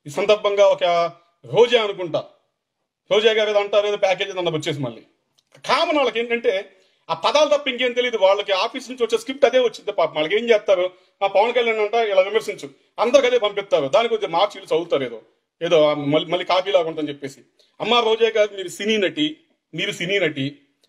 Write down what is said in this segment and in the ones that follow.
ఈ సందర్భంగా ఒక రోజా అనుకుంటా రోజా గారు ఏదో అంటారు ఏదో ప్యాకేజ్ అన్న వచ్చేసి మళ్ళీ కామన్ వాళ్ళకి ఏంటంటే ఆ పదాలు తప్ప ఇంకేం తెలియదు వాళ్ళకి ఆఫీస్ నుంచి వచ్చే స్క్రిప్ట్ అదే వచ్చింది పాపం వాళ్ళకి ఏం చేస్తారు ఆ పవన్ కళ్యాణ్ అంట ఇలా విమర్శించు అందరికి అదే పంపిస్తారు దానికి కొంచెం మార్క్స్ వీళ్ళు చదువుతారు ఏదో ఏదో ఆ మళ్ళీ మళ్ళీ కాపీ లాగుంటుందని చెప్పేసి అమ్మ రోజా గారు మీరు సినీ నటి మీరు సినీ నటి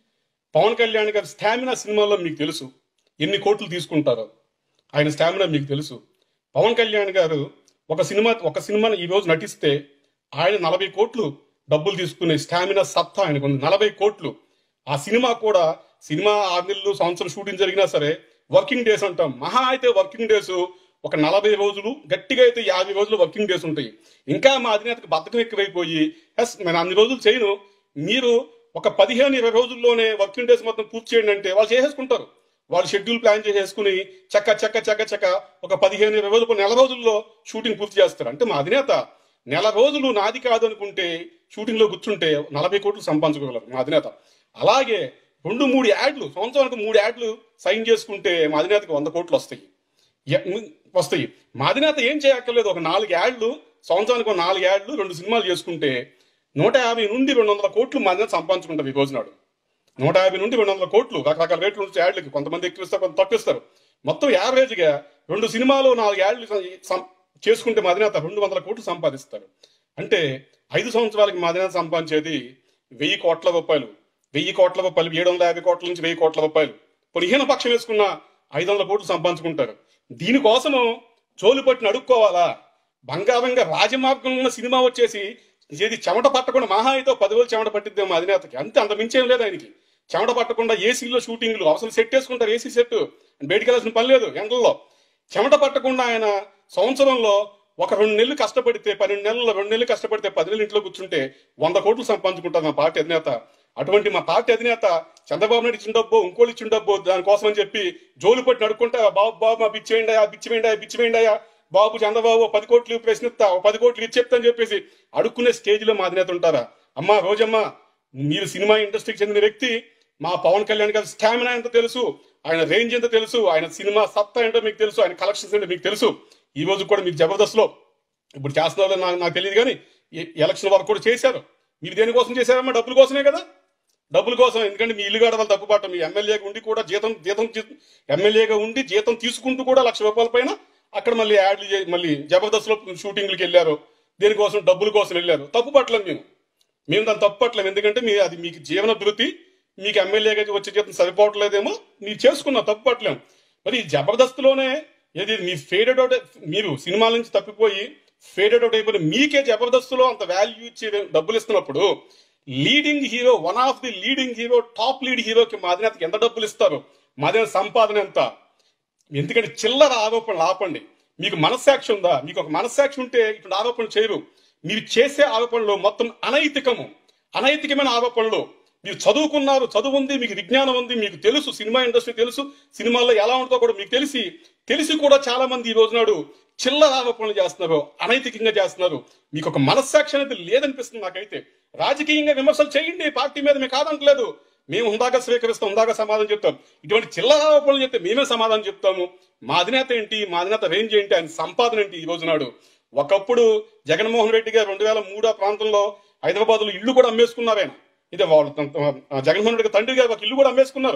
పవన్ కళ్యాణ్ గారి స్టామినా సినిమాలో మీకు తెలుసు ఎన్ని కోట్లు తీసుకుంటారో ఆయన స్టామినా మీకు తెలుసు పవన్ కళ్యాణ్ గారు ఒక సినిమా ఒక సినిమాని ఈ రోజు నటిస్తే ఆయన నలభై కోట్లు డబ్బులు తీసుకునే స్టామినా సత్తా ఆయనకు ఉంది నలభై కోట్లు ఆ సినిమా కూడా సినిమా ఆరు నెలలు సంవత్సరం షూటింగ్ జరిగినా సరే వర్కింగ్ డేస్ అంటాం మహా అయితే వర్కింగ్ డేస్ ఒక నలభై రోజులు గట్టిగా అయితే యాభై రోజులు వర్కింగ్ డేస్ ఉంటాయి ఇంకా మా అధినేతకు బద్ధకం ఎక్కువైపోయి ఎస్ నేను అన్ని రోజులు చేయను మీరు ఒక పదిహేను ఇరవై రోజుల్లోనే వర్కింగ్ డేస్ మొత్తం పూర్తి చేయండి అంటే వాళ్ళు చేసేసుకుంటారు వాళ్ళు షెడ్యూల్ ప్లాన్ చేసేసుకుని చక్క చక్క చక్క చక్క ఒక పదిహేను ఇరవై రోజులు నెల రోజుల్లో షూటింగ్ పూర్తి చేస్తారు అంటే మా అధినేత నెల రోజులు నాది కాదు అనుకుంటే షూటింగ్ లో కూర్చుంటే నలభై కోట్లు సంపాదించుకోగలరు మా అధినేత అలాగే రెండు మూడు యాడ్లు సంవత్సరానికి మూడు యాడ్లు సైన్ చేసుకుంటే మా అధినేతకి వంద కోట్లు వస్తాయి ఎ- ము- వస్తాయి మా అధినేత ఏం చేయక్కర్లేదు ఒక నాలుగు యాడ్లు సంవత్సరానికి ఒక నాలుగు యాడ్లు రెండు సినిమాలు చేసుకుంటే నూట యాభై నుండి రెండు వందల కోట్లు మా అధినేత సంపాదించుకుంటారు ఈ రోజు నాడు నూట యాభై నుండి రెండు వందల కోట్లు రకరకాల రేట్లు నుంచి యాడ్లకి కొంతమంది ఎక్కువ ఇస్తారు కొంత తక్కువ ఇస్తారు మొత్తం యావరేజ్గా రెండు సినిమాలు నాలుగు యాడ్లు సం- చేసుకుంటే మా అధినేత రెండు వందల కోట్లు సంపాదిస్తారు అంటే ఐదు సంవత్సరాలకి మా అధినేత సంపాదించేది వెయ్యి కోట్ల రూపాయలు వెయ్యి కోట్ల రూపాయలు ఏడు వందల యాభై కోట్ల నుంచి వెయ్యి కోట్ల రూపాయలు పదిహేను పక్షం వేసుకున్న ఐదు వందల కోట్లు సంపాదించుకుంటారు దీనికోసము జోలు పట్టిన అడుక్కోవాలా బంగారంగా రాజమార్గంలో ఉన్న సినిమా వచ్చేసి ఏది చెమట పట్టకుండా మహా అయితే పదివేలు చెమట పట్టిద్దాం మా అధినేతకి అంతే అంత మించేం లేదు ఆయనకి చెమట పట్టకుండా ఏసీలో షూటింగ్లు అవసరం సెట్ వేసుకుంటారు ఏసీ సెట్ బయటికి వెళ్ళాల్సిన పని లేదు ఎండల్లో చెమట పట్టకుండా ఆయన సంవత్సరంలో ఒక రెండు నెలలు కష్టపడితే పన్నెండు నెలల్లో రెండు నెలలు కష్టపడితే పది నెలలు ఇంట్లో కూర్చుంటే వంద కోట్లు సంపాదించుకుంటారు మా పార్టీ అధినేత అటువంటి మా పార్టీ అధినేత చంద్రబాబు నాయుడు ఇచ్చిన డబ్బు ఇంకోళ్ళు ఇచ్చిన డబ్బు దానికోసం అని చెప్పి జోలు పట్టి నడుకుంటా బాబు బాబు మా బిచ్చేయండి బిచ్చివేయండి బిచ్చివేయండి బాబు చంద్రబాబు ఓ పది కోట్లు ప్రశ్నిస్తా ఓ పది కోట్లు ఇచ్చి చెప్తా అని చెప్పేసి అడుక్కునే స్టేజ్ లో మా అధినేత ఉంటారా అమ్మా రోజమ్మ మీరు సినిమా ఇండస్ట్రీకి చెందిన వ్యక్తి మా పవన్ కళ్యాణ్ గారి స్టామినా ఎంత తెలుసు ఆయన రేంజ్ ఎంత తెలుసు ఆయన సినిమా సత్తా ఏంటో మీకు తెలుసు ఆయన కలెక్షన్స్ ఏంటో మీకు తెలుసు ఈ రోజు కూడా మీరు జబర్దస్త్ లో ఇప్పుడు చేస్తున్నారో నాకు నాకు తెలియదు కానీ ఈ ఎలక్షన్ వరకు కూడా చేశారు మీరు దేనికోసం చేశారమ్మా డబ్బుల కోసమే కదా డబ్బుల కోసం ఎందుకంటే మీ ఇల్లు గడవలు తప్పుపాటు మీ ఎమ్మెల్యేగా ఉండి కూడా జీతం జీతం తీ- ఎమ్మెల్యేగా ఉండి జీతం తీసుకుంటూ కూడా లక్ష రూపాయల పైన అక్కడ మళ్ళీ యాడ్లు చే- మళ్ళీ జబర్దస్త్ లో షూటింగ్లకు వెళ్ళారు దేనికోసం డబ్బుల కోసం వెళ్ళారు తప్పు పట్టలేం మేము మేము దాన్ని తప్పు పట్టలేం ఎందుకంటే మీ అది మీకు జీవన భృతి మీకు ఎమ్మెల్యేగా వచ్చే జీతం సరిపోవట్లేదేమో మీరు చేసుకున్న తప్పు పట్టలేం మరి ఈ జబర్దస్త్లోనే ఏది మీ ఫేడెడ్ అవుట్ మీరు సినిమాల నుంచి తప్పిపోయి ఫేడెడ్ అవుట్ అయిపోయిన మీకే జబర్దస్త్లో అంత వాల్యూ ఇచ్చి డబ్బులు ఇస్తున్నప్పుడు leading hero one of the leading hero top lead హీరోకి మా అధినేతకి ఎంత డబ్బులు ఇస్తారు మా అధినేత సంపాదన ఎంత ఎందుకంటే చిల్లర ఆరోపణలు ఆపండి మీకు మనస్సాక్షి ఉందా మీకు ఒక మనస్సాక్షి ఉంటే ఇటువంటి ఆరోపణలు చేయరు మీరు చేసే ఆరోపణలు మొత్తం అనైతికము అనైతికమైన ఆరోపణలు మీరు చదువుకున్నారు చదువు ఉంది మీకు విజ్ఞానం ఉంది మీకు తెలుసు సినిమా ఇండస్ట్రీ తెలుసు సినిమాల్లో ఎలా ఉంటుందో కూడా మీకు తెలిసి తెలిసి కూడా చాలా మంది ఈ రోజునాడు చిల్లర ఆరోపణలు చేస్తున్నారు అనైతికంగా చేస్తున్నారు మీకు ఒక మనస్సాక్షి అనేది లేదనిపిస్తుంది నాకైతే రాజకీయంగా విమర్శలు చేయండి పార్టీ మీద మేము కాదంటలేదు మేము హుందాగా స్వీకరిస్తాం హుందాగా సమాధానం చెప్తాం ఇటువంటి చిల్లర ఆరోపణలు చెప్తే మేమే సమాధానం చెప్తాము మా అధినేత ఏంటి మా అధినేత రేంజ్ ఏంటి ఆయన సంపాదన ఏంటి ఈ రోజు నాడు ఒకప్పుడు జగన్మోహన్ రెడ్డి గారు రెండు వేల మూడో ప్రాంతంలో హైదరాబాద్ లో ఇల్లు కూడా అమ్మేసుకున్నారు ఆయన ఇదే వాళ్ళు ఆ జగన్మోహన్ రెడ్డి గారి తండ్రి గారు ఒక ఇల్లు కూడా అమ్మేసుకున్నారు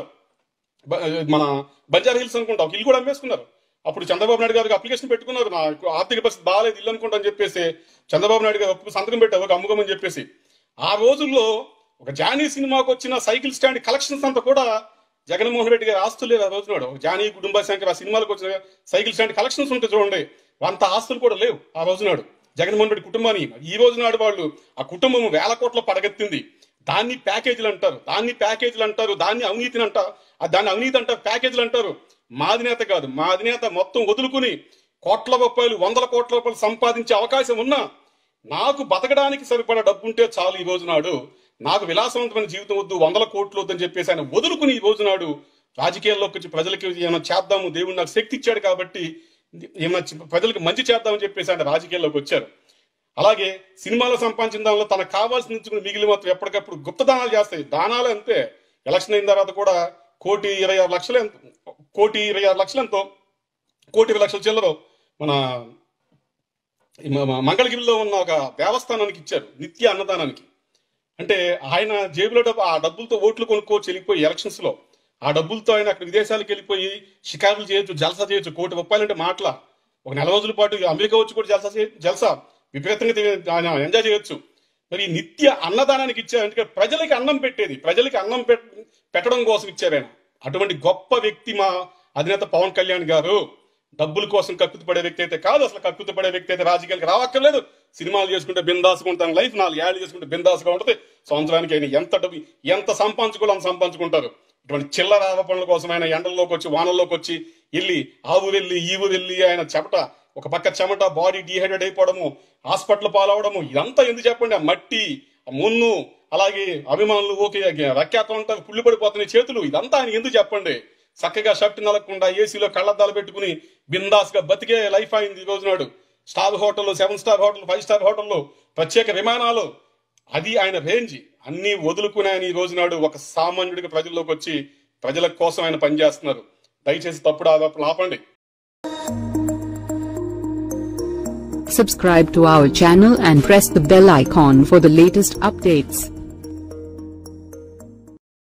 బ- మన బంజారా హిల్స్ అనుకుంటా ఒక ఇల్లు కూడా అమ్మేసుకున్నారు అప్పుడు చంద్రబాబు నాయుడు గారికి అప్లికేషన్ పెట్టుకున్నారు నాకు ఆర్థిక పరిస్థితి బాగాలేదు ఇల్లు అనుకుంటా అని చెప్పేసి చంద్రబాబు నాయుడు గారు ఒప్పుకు సంతకం పెట్టారు ఒక అమ్ముకోమని చెప్పేసి ఆ రోజుల్లో ఒక జానీ సినిమాకు వచ్చిన సైకిల్ స్టాండ్ కలెక్షన్స్ అంతా కూడా జగన్మోహన్ రెడ్డి గారి ఆస్తులు లేవు ఆ రోజు నాడు జానీ కుటుంబ శంకర్ ఆ సినిమాలకు వచ్చిన సైకిల్ స్టాండ్ కలెక్షన్స్ ఉంటాయి చూడండి అంత ఆస్తులు కూడా లేవు ఆ రోజు నాడు జగన్మోహన్ రెడ్డి కుటుంబాన్ని ఈ రోజు నాడు వాళ్ళు ఆ కుటుంబం వేల కోట్ల పడగెత్తింది దాన్ని ప్యాకేజీలు అంటారు దాన్ని ప్యాకేజీలు అంటారు దాన్ని అవినీతిని అంటారు ఆ దాన్ని అవినీతి అంటారు ప్యాకేజీలు అంటారు మా అధినేత కాదు మా అధినేత మొత్తం వదులుకుని కోట్ల రూపాయలు వందల కోట్ల రూపాయలు సంపాదించే అవకాశం ఉన్నా నాకు బతకడానికి సరిపడా డబ్బు ఉంటే చాలు ఈ రోజు నాడు నాకు విలాసవంతమైన జీవితం వద్దు వందల కోట్లు వద్దని చెప్పేసి ఆయన వదులుకుని ఈ రోజు నాడు రాజకీయాల్లోకి వచ్చి ప్రజలకి ఏమైనా చేద్దాము దేవుడు నాకు శక్తి ఇచ్చాడు కాబట్టి ఏమైనా చి- ప్రజలకు మంచి చేద్దామని చెప్పేసి ఆయన రాజకీయాల్లోకి వచ్చారు అలాగే సినిమాలో సంపాదించిన దానిలో తనకు కావాల్సిన ఉంచుకుని మిగిలి మాత్రం ఎప్పటికప్పుడు గుప్త దానాలు చేస్తాయి దానాలు అంతే ఎలక్షన్ అయిన తర్వాత కూడా కోటి ఇరవై ఆరు లక్షలు ఎంత కోటి ఇరవై ఆరు లక్షలు ఎంతో కోటి ఇరవై లక్షల చిల్లరు మన ఈ మ- మ- మంగళగిరిలో ఉన్న ఒక దేవస్థానానికి ఇచ్చారు నిత్య అన్నదానానికి అంటే ఆయన జేబులో డబ్బు ఆ డబ్బులతో ఓట్లు కొనుక్కోవచ్చు వెళ్ళిపోయి ఎలక్షన్స్ లో ఆ డబ్బులతో ఆయన అక్కడ విదేశాలకు వెళ్ళిపోయి షికారులు చేయొచ్చు జల్సా చేయొచ్చు కోటి రూపాయలంటే మాటల ఒక నెల రోజుల పాటు అమెరికా వచ్చి కూడా జల్సా చేయ- జల్సా విపరీతంగా తి- ఆయన ఎంజాయ్ చేయొచ్చు మరి ఈ నిత్య అన్నదానానికి ఇచ్చారు ఎందుకంటే ప్రజలకి అన్నం పెట్టేది ప్రజలకి అన్నం పెట్- పెట్టడం కోసం ఇచ్చారు ఆయన అటువంటి గొప్ప వ్యక్తి మా అధినేత పవన్ కళ్యాణ్ గారు డబ్బుల కోసం కక్కుతు పడే వ్యక్తి అయితే కాదు అసలు కక్కుతు పడే వ్యక్తి అయితే రాజకీయాలకు రావక్కర్లేదు సినిమాలు చేసుకుంటే బిందాసుగా ఉంటాను లైఫ్ నాలుగు ఏళ్ళు చేసుకుంటే బిందాసుగా ఉంటుంది సంవత్సరానికి ఆయన ఎంత డబ్బు ఎంత సంపాదించుకోవాలో అంత సంపాదించుకుంటారు ఇటువంటి చిల్లర ఆరోపణల కోసం ఆయన ఎండల్లోకి వచ్చి వానల్లోకి వచ్చి వెళ్ళి ఆ ఊరు వెళ్ళి ఈ ఊరు వెళ్ళి ఆయన చెమట ఒక పక్క చెమట బాడీ డీహైడ్రేట్ అయిపోవడము హాస్పిటల్ పాలవడము ఇదంతా ఎందుకు చెప్పండి ఆ మట్టి ఆ మున్ను అలాగే అభిమానులు ఓకే రక్కాత ఉంటారు పుళ్ళు పడిపోతున్నాయి చేతులు ఇదంతా ఆయన ఎందుకు చెప్పండి చక్కగా షర్ట్ నలగకుండా ఏసీలో కళ్ళద్దాలు పెట్టుకుని బిందాస్ గా బతికే లైఫ్ అయింది ఈ రోజు నాడు star hotel seven star hotel five star హోటల్లో ప్రత్యేక విమానాలు అది ఆయన రేంజ్ అన్ని వదులుకుని ఆయన ఈ రోజు నాడు ఒక సామాన్యుడిగా ప్రజల్లోకి వచ్చి ప్రజల కోసం ఆయన పనిచేస్తున్నారు దయచేసి తప్పుడు ఆరోపణలు ఆపండి Subscribe to our channel and press the bell icon for the latest updates.